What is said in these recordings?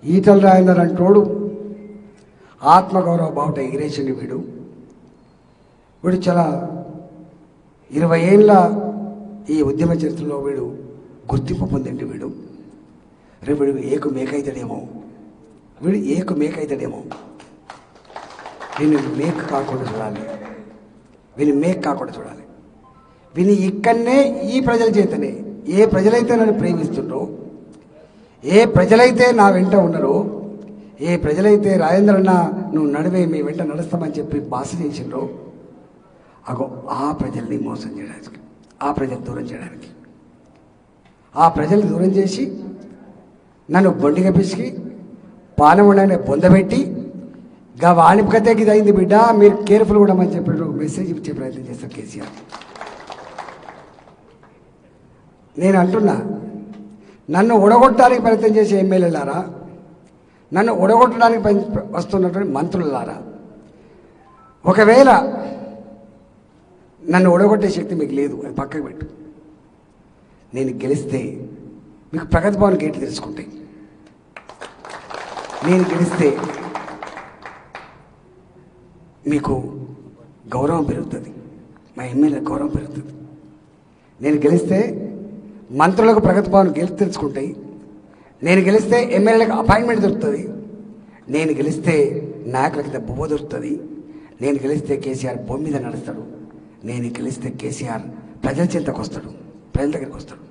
ఈటల రాజేందర్ అంటోడు ఆత్మగౌరవ బావుట ఎగిరేసిండు వీడు వీడు చాలా ఇరవై ఏళ్ళ ఈ ఉద్యమ చరిత్రలో వీడు గుర్తింపు పొందిండు వీడు రేపు వీడు ఏకు మేకైతాడేమో వీడు ఏకు మేకైతాడేమో వీని మేక్ కాకుండా చూడాలి వీని మేక్ కాకుండా చూడాలి వీని ఇక్కడనే ఈ ప్రజల చేతనే ఏ ప్రజలైతే నన్ను ప్రేమిస్తుండ్రో ఏ ప్రజలైతే నా వెంట ఉన్నారో ఏ ప్రజలైతే రాజేంద్రన్న నువ్వు నడివే మీ వెంట నడుస్తామని చెప్పి భాష చేసిండ్రో అగో ఆ ప్రజల్ని మోసం చేయడానికి ఆ ప్రజలు దూరం చేయడానికి ఆ ప్రజల్ని దూరం చేసి నన్ను బొండిగా పిసికి పానముండనే బొందబెట్టి గా వాణిపకతే ఇది అయింది బిడ్డ మీరు కేర్ఫుల్ కూడా అని చెప్పి ఒక మెసేజ్ ఇచ్చే ప్రయత్నం చేస్తారు కేసీఆర్ నేను అంటున్నా నన్ను ఉడగొట్టడానికి ప్రయత్నం చేసే ఎమ్మెల్యేలారా నన్ను ఉడగొట్టడానికి పని- వస్తున్నటువంటి మంత్రులారా ఒకవేళ నన్ను ఉడగొట్టే శక్తి మీకు లేదు అది పక్కకు పెట్టు నేను గెలిస్తే మీకు ప్రగతి భవన్ గేట్లు తెలుసుకుంటాయి నేను గెలిస్తే మీకు గౌరవం పెరుగుతుంది మా ఎమ్మెల్యే గౌరవం పెరుగుతుంది నేను గెలిస్తే మంత్రులకు ప్రగతి భవన్ గెలిచి తెలుసుకుంటాయి నేను గెలిస్తే ఎమ్మెల్యేలకు అపాయింట్మెంట్ దొరుకుతుంది నేను గెలిస్తే నాయకులకి బొమ్మ దొరుకుతుంది నేను గెలిస్తే కేసీఆర్ భూమి మీద నడుస్తాడు నేను గెలిస్తే కేసీఆర్ ప్రజల చింతకు వస్తాడు ప్రజల దగ్గరికి వస్తాడు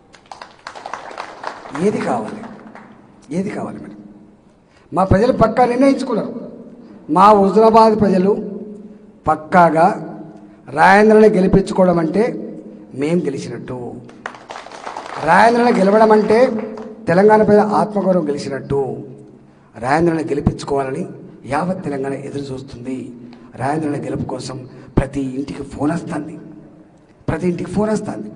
ఏది కావాలి ఏది కావాలి మేడం మా ప్రజలు పక్కా నిర్ణయించుకున్నారు మా హుజరాబాద్ ప్రజలు పక్కాగా రాజేంద్రని గెలిపించుకోవడం అంటే మేం గెలిచినట్టు రాజేంద్రని గెలవడం అంటే తెలంగాణ ప్రజల ఆత్మగౌరవం గెలిచినట్టు రాజేంద్రని గెలిపించుకోవాలని యావత్ తెలంగాణ ఎదురు చూస్తుంది రాజేంద్రని గెలుపు కోసం ప్రతి ఇంటికి ఫోన్ వస్తుంది ప్రతి ఇంటికి ఫోన్ వస్తుంది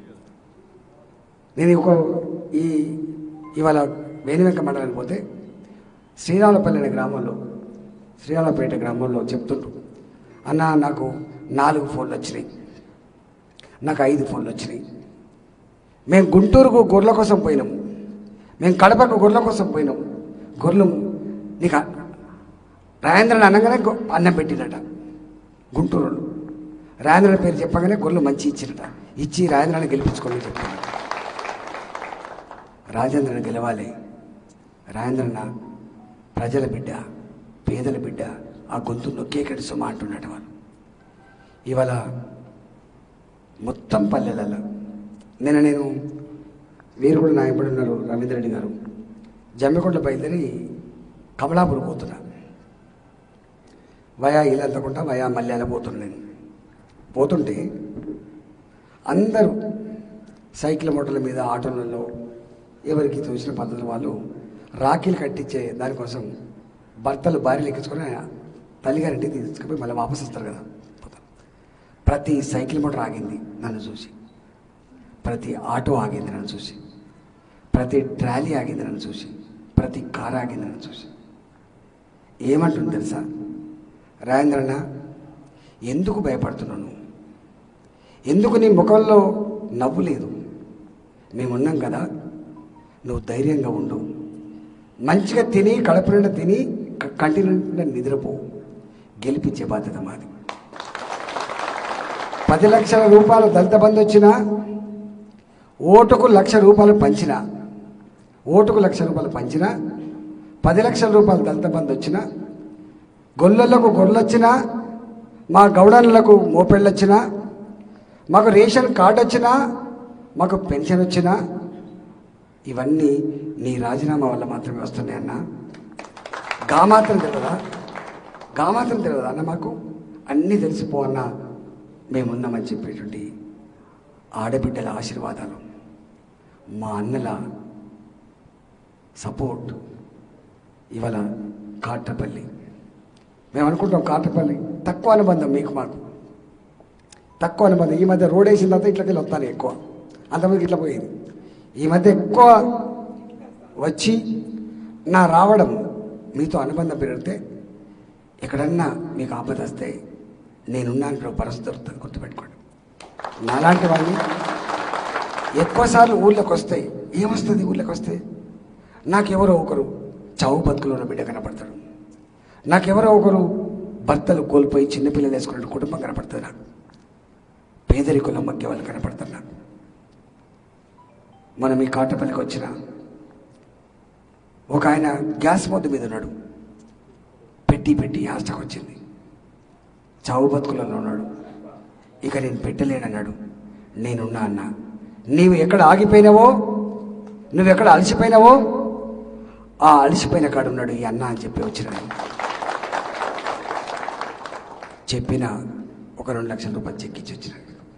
నేను ఒక ఈ ఇవాళ వేణివెంక మండలానికి పోతే శ్రీరామపల్లి అనే గ్రామంలో శ్రీరామపేట గ్రామంలో చెప్తుండ్రు అన్న నాకు నాలుగు ఫోన్లు వచ్చినాయి నాకు ఐదు ఫోన్లు వచ్చినాయి మేము గుంటూరుకు గొర్రెల కోసం పోయినాం మేము కడపకు గొర్రెల కోసం పోయినాం గొర్రెలు నీకు అ- రాజేంద్రని అనగానే గొ- అన్నం పెట్టినట గుంటూరు రాజేంద్రని పేరు చెప్పగానే గొర్రెలు మంచి ఇచ్చినట ఇచ్చి రాజేంద్రని గెలిపించుకోమని చెప్పారు రాజేంద్రని గెలవాలి రాజేంద్రన్న ప్రజల బిడ్డ పేదల బిడ్డ ఆ గొంతు నొక్కేకడి సుమ అంటున్నట్టు వాళ్ళు ఇవాళ మొత్తం పల్లెలలో నిన్న నేను వీరు కూడా నా ఎప్పుడు ఉన్నారు రవీంద్ర రెడ్డి గారు జమ్మికొండ బయలుదేరి కమలాపూర్ పోతున్నా వయా ఇల్లంతకుండా వయా మల్యాల పోతున్నా నేను పోతుంటే అందరూ సైకిల్ మోటార్ల మీద ఆటోలలో ఎవరికి చూసిన పద్ధతులు వాళ్ళు రాఖీలు కట్టించే దానికోసం భర్తలు భార్యలు ఎక్కించుకొని తల్లిగారింటికి తీసుకుపోయి మళ్ళీ వాపసు వస్తారు కదా పోతారు. ప్రతి సైకిల్ మోటార్ ఆగింది నన్ను చూసి ప్రతి ఆటో ఆగింది నన్ను చూసి ప్రతి ట్రాలీ ఆగింది నన్ను చూసి ప్రతి కారు ఆగింది నన్ను చూసి ఏమంటుంది తెలుసా రాజేంద్రన్న ఎందుకు భయపడుతున్నావు నువ్వు ఎందుకు నీ ముఖంలో నవ్వు లేదు మేమున్నాం కదా నువ్వు ధైర్యంగా ఉండు మంచిగా తిని కడుపు నిండా తిని క- కంటి నిండా నిద్రపో గెలిపించే బాధ్యత మాది పది లక్షల రూపాయలు దళిత బంధు వచ్చినా ఓటుకు లక్ష రూపాయలు పంచినా ఓటుకు లక్ష రూపాయలు పంచినా పది లక్షల రూపాయలు దళిత బంధు వచ్చినా గొల్లలకు గొర్రెలొచ్చినా మా గౌడన్లకు మోపెళ్ళొచ్చినా మాకు రేషన్ కార్డు వచ్చినా మాకు పెన్షన్ వచ్చినా ఇవన్నీ నీ రాజీనామా వల్ల మాత్రమే వస్తున్నాయి అన్న గా మాత్రం తెలియదా గా మాత్రం తెలియదా అన్న మాకు అన్నీ తెలిసిపో అన్న మేమున్నామని చెప్పేటువంటి ఆడబిడ్డల ఆశీర్వాదాలు మా అన్నల సపోర్ట్ ఇవాళ కాట్రపల్లి మేము అనుకుంటాం కాట్రపల్లి తక్కువ అనుబంధం మీకు మాకు తక్కువ అనుబంధం ఈ మధ్య రోడ్ వేసిన తర్వాత ఇట్లకి వస్తాను ఎక్కువ అంతమందికి ఇట్లా పోయేది ఈ మధ్య ఎక్కువ వచ్చి నా రావడం మీతో అనుబంధం పెరిగితే ఎక్కడన్నా మీకు ఆపద వస్తే నేనున్నాను పరిస్థితి దొరుకుతుంది గుర్తుపెట్టుకోండి నాలాంటి వాళ్ళని ఎక్కువసార్లు ఊళ్ళోకి వస్తాయి ఏమొస్తుంది ఊళ్ళోకి వస్తే నాకెవరో ఒకరు చావు బతుకులో ఉన్న బిడ్డ కనపడతాడు నాకెవరో ఒకరు భర్తలు కోల్పోయి చిన్నపిల్లలు వేసుకున్న కుటుంబం కనపడుతుంది నాకు పేదరికుల మధ్య వాళ్ళు కనపడతారు నాకు మనం ఈ కాటపల్లికి వచ్చిన ఒక ఆయన గ్యాస్ మొద్దు మీద ఉన్నాడు పెట్టి పెట్టి హాస్టకు వచ్చింది చావు బతుకులలో ఉన్నాడు ఇక నేను పెట్టలేనన్నాడు నేనున్నా అన్న నీవు ఎక్కడ ఆగిపోయినావో నువ్వు ఎక్కడ అలసిపోయినావో ఆ అలసిపోయిన కాడు ఉన్నాడు ఈ అన్న అని చెప్పి వచ్చినాడు చెప్పిన ఒక రెండు లక్షల రూపాయలు చెక్కిచ్చి వచ్చినాడు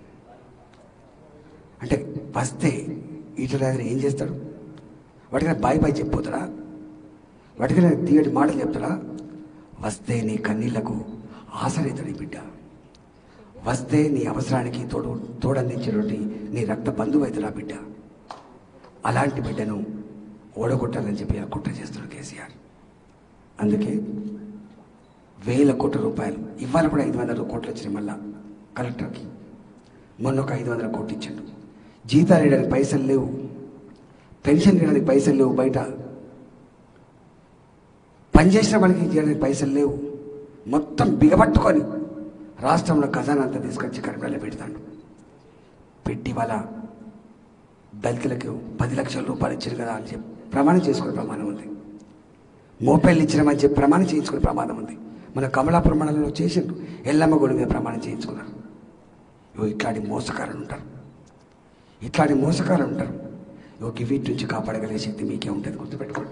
అంటే వస్తే ఇట్లా ఆయన ఏం చేస్తాడు వాటికైనా బాయ్ బాయ్ చెప్పిపోతాడా వాటికైనా తీయటి మాటలు చెప్తాడా వస్తే నీ కన్నీళ్లకు ఆసరైతాడు ఈ బిడ్డ వస్తే నీ అవసరానికి తోడు తోడందించేటువంటి నీ రక్త బంధువైతుడా బిడ్డ అలాంటి బిడ్డను ఓడగొట్టాలని చెప్పి ఆ కుట్ర చేస్తున్నాడు కేసీఆర్ అందుకే వేల కోట్ల రూపాయలు ఇవాళ కూడా ఐదు వందల కోట్లు వచ్చినాయి మళ్ళా కలెక్టర్కి మొన్న ఒక ఐదు వందల కోట్లు ఇచ్చాడు జీతాలు ఇవ్వడానికి పైసలు లేవు పెన్షన్ ఇవ్వడానికి పైసలు లేవు బయట పనిచేసిన వాళ్ళకి ఇవ్వడానికి పైసలు లేవు మొత్తం బిగబట్టుకొని రాష్ట్రంలో ఖజానా అంతా తీసుకొచ్చి కరీంనగర్లో పెడతాడు పెట్టి వాళ్ళ దళితులకు పది లక్షల రూపాయలు ఇచ్చారు కదా అని చెప్పి ప్రమాణం చేసుకునే ప్రమాణం ఉంది మోపేళ్ళు ఇచ్చినామని చెప్పి ప్రమాణం చేయించుకునే ప్రమాదం ఉంది మన కమలాపురం మండలంలో చేసిండ్రు ఎల్లమ్మ గుడి మీద ప్రమాణం చేయించుకున్నారు ఇగో ఇట్లాంటి మోసకారులు ఉంటారు ఇట్లాంటి మోసకారులు ఉంటారు ఇగో వీటి నుంచి కాపాడగలిగే శక్తి మీకే ఉంటుంది గుర్తుపెట్టుకోండి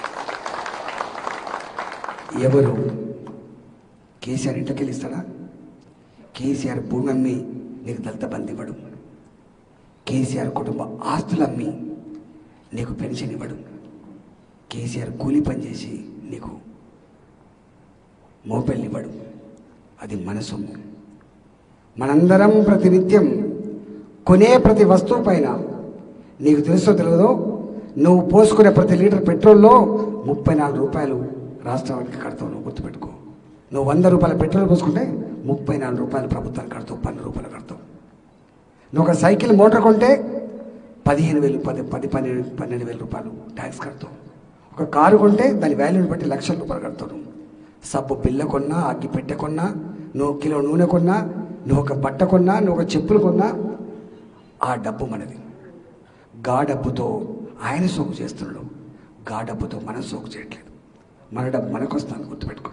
ఎవరు కేసీఆర్ ఇంటికి ఇస్తాడా కేసీఆర్ భూమి అమ్మి నీకు దళిత బంధు ఇవ్వడు కేసీఆర్ కుటుంబ ఆస్తులు అమ్మి నీకు పెన్షన్ ఇవ్వడు కేసీఆర్ కూలి పని చేసి నీకు మోపెళ్ళు ఇవ్వడు అది మన సొమ్ము మనందరం ప్రతినిత్యం కొనే ప్రతి వస్తువు పైన నీకు తెలుసో తెలియదో నువ్వు పోసుకునే ప్రతి లీటర్ పెట్రోల్లో ముప్పై నాలుగు రూపాయలు రాష్ట్రానికి కడతావు నువ్వు గుర్తుపెట్టుకో నువ్వు వంద రూపాయల పెట్రోల్ పోసుకుంటే ముప్పై నాలుగు రూపాయలు ప్రభుత్వానికి కడతావు పన్నెండు రూపాయలు కడతావు నువ్వు ఒక సైకిల్ మోటార్ కొంటే పదిహేను వేలు పది పది పన్నెండు పన్నెండు వేల రూపాయలు ట్యాక్స్ కడతావు ఒక కారు కొంటే దాని వాల్యూని బట్టి లక్షల రూపాయలు కడతావు నువ్వు సబ్బు బిల్ల కొన్నా అగ్గి పెట్టె కొన్నా నువ్వు కిలో నూనె కొన్నా నువ్వు ఒక బట్ట కొన్నా నువ్వు ఒక చెప్పులు కొన్నా ఆ డబ్బు మనది గా డబ్బుతో ఆయన సోకు చేస్తున్నాడు గా డబ్బుతో మనం సోకు చేయట్లేదు మన డబ్బు మనకు వస్తాను గుర్తుపెట్టుకో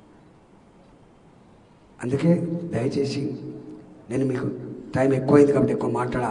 అందుకే దయచేసి నేను మీకు టైం ఎక్కువైంది కాబట్టి ఎక్కువ మాట్లాడా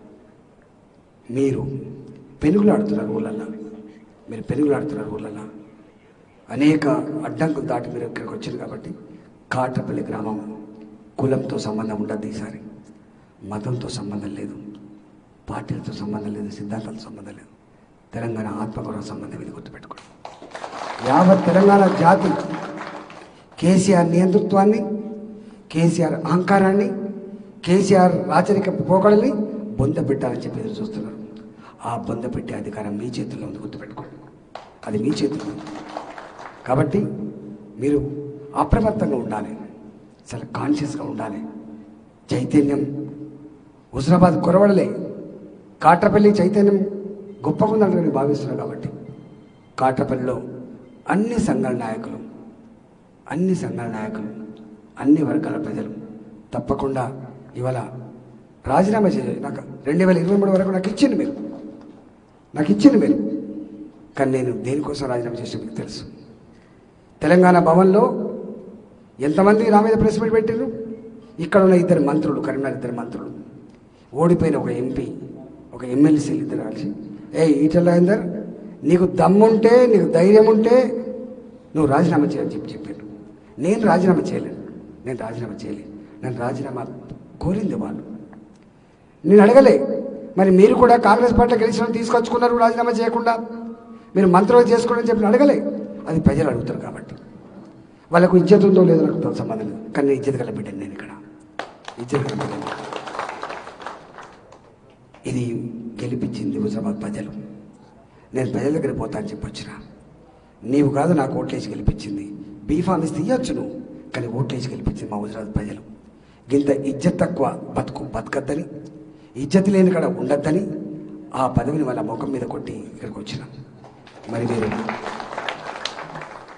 మీరు పెనుగులాడుతున్నారు ఊళ్ళల్లో మీరు పెనుగులాడుతున్నారు ఊళ్ళల్లో అనేక అడ్డంకులు దాటి మీరు ఇక్కడికి వచ్చారు కాబట్టి కాట్రపల్లి గ్రామం కులంతో సంబంధం ఉండదు ఈసారి మతంతో సంబంధం లేదు పార్టీలతో సంబంధం లేదు సిద్ధాంతాలతో సంబంధం లేదు తెలంగాణ ఆత్మగౌరవ సంబంధం ఇది గుర్తుపెట్టుకోండి యావత్ తెలంగాణ జాతి కేసీఆర్ నియంతృత్వాన్ని కేసీఆర్ అహంకారాన్ని కేసీఆర్ రాచరిక పోకడల్ని బొంద పెట్టాలని చెప్పి ఎదురు చూస్తున్నారు ఆ బొంద పెట్టే అధికారం మీ చేతుల్లో ఉంది గుర్తుపెట్టుకోండి అది మీ చేతుల్లో ఉంది కాబట్టి మీరు అప్రమత్తంగా ఉండాలి చాలా కాన్షియస్గా ఉండాలి చైతన్యం హుజరాబాద్ కొరవడలే కాట్రపల్లి చైతన్యం గొప్పగా ఉందని నేను భావిస్తున్నాను కాబట్టి కాట్రపల్లిలో అన్ని సంఘాల నాయకులు అన్ని సంఘాల నాయకులు అన్ని వర్గాల ప్రజలు తప్పకుండా ఇవాళ రాజీనామా చేయాలి నాకు రెండు వేల ఇరవై మూడు వరకు నాకు ఇచ్చింది మీరు నాకు ఇచ్చింది మీరు కానీ నేను దేనికోసం రాజీనామా చేసిన మీకు తెలుసు తెలంగాణ భవన్లో ఎంతమంది నా మీద ప్రెస్ మీట్ పెట్టారు ఇక్కడ ఉన్న ఇద్దరు మంత్రులు కరీంనగర్ ఇద్దరు మంత్రులు ఓడిపోయిన ఒక ఎంపీ ఒక ఎమ్మెల్సీలు ఇద్దరు కలిసి ఏ ఈటల రాజేందర్ నీకు దమ్ముంటే నీకు ధైర్యం ఉంటే నువ్వు రాజీనామా చేయని చెప్పి చెప్పారు నేను రాజీనామా చేయలేను నేను రాజీనామా చేయలేను నేను రాజీనామా కోరింది వాళ్ళు నేను అడగలే మరి మీరు కూడా కాంగ్రెస్ పార్టీ గెలిచిన తీసుకొచ్చుకున్నారు రాజీనామా చేయకుండా మీరు మంత్రులు చేసుకోవడం చెప్పి అడగలే అది ప్రజలు అడుగుతారు కాబట్టి వాళ్ళకు ఇజ్జత్ ఉందో లేదో నాకు దానికి సంబంధం లేదు కానీ నేను ఇజ్జత్ గల బిడ్డను నేను ఇక్కడ ఇజ్జత్ గల బిడ్డను ఇది గెలిపించింది హుజరాబాద్ ప్రజలు నేను ప్రజల దగ్గర పోతా అని చెప్పి వచ్చిన నీవు కాదు నాకు ఓట్లేసి గెలిపించింది బీఫామ్ ఇస్తే ఇవ్వచ్చు నువ్వు కానీ ఓట్లేసి గెలిపించింది మా హుజరాబాద్ ప్రజలు ఇంత ఇజ్జత్ తక్కువ బతుకు బతకద్దని ఇజ్జత్ లేని కాడ ఉండద్దని ఆ పదవిని వాళ్ళ ముఖం మీద కొట్టి ఇక్కడికి వచ్చిన మరి మీరు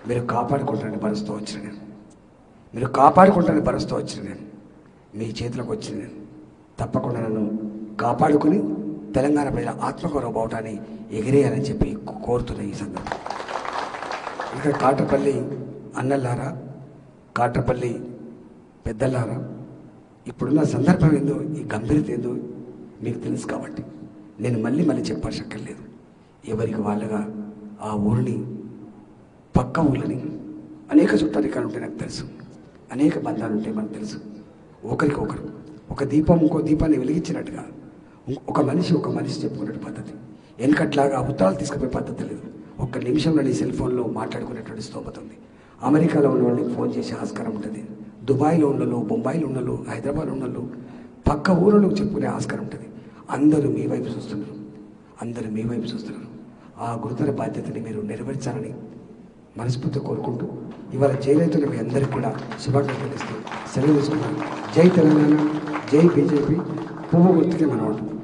మీరు కాపాడుకుంటారని భరోసాతో వచ్చిన నేను మీరు కాపాడుకుంటారని భరోసాతో వచ్చిన నేను మీ చేతిలోకి వచ్చిన నేను తప్పకుండా నన్ను కాపాడుకుని తెలంగాణ ప్రజల ఆత్మగౌరవ బావటాన్ని ఎగిరేయాలని చెప్పి కోరుతున్న ఈ సందర్భం ఇక్కడ కాట్రపల్లి అన్నల్లారా కాట్రపల్లి పెద్దలారా ఇప్పుడున్న సందర్భం ఏందో ఈ గంభీరత ఏందో మీకు తెలుసు కాబట్టి నేను మళ్ళీ మళ్ళీ చెప్పక్కర్లేదు ఎవరికి వాళ్ళగా ఆ ఊరిని పక్క ఊళ్ళని అనేక చుట్టాలు ఇక్కడ ఉంటాయి నాకు తెలుసు అనేక బంధాలు ఉంటాయి మనకు తెలుసు ఒకరికి ఒకరు ఒక దీపం ఇంకో దీపాన్ని వెలిగించినట్టుగా ఇం- ఒక మనిషి ఒక మనిషి చెప్పుకునే పద్ధతి వెనకట్లాగా ఉత్తరాలు తీసుకుపోయే పద్ధతి లేదు ఒక్క నిమిషంలో నీ సెల్ ఫోన్లో మాట్లాడుకునేటువంటి స్తోమత ఉంది అమెరికాలో ఉన్న వాళ్ళకి ఫోన్ చేసే ఆస్కారం ఉంటుంది దుబాయ్లో ఉన్నలు బొంబాయిలో ఉన్నలు హైదరాబాద్ ఉన్నలు పక్క ఊళ్ళలోకి చెప్పుకునే ఆస్కారం ఉంటుంది అందరూ మీ వైపు చూస్తున్నారు అందరూ మీ వైపు చూస్తున్నారు ఆ గురుతర బాధ్యతని మీరు నెరవేర్చాలని మనస్ఫూర్తిగా కోరుకుంటూ ఇవాళ జైలైతున్న మీ అందరికీ కూడా శుభాకాంక్షలు ఇస్తూ సెలవు తీసుకున్నాను జై తెలంగాణ జై బీజేపీ పువ్వు గుర్తుకే మనం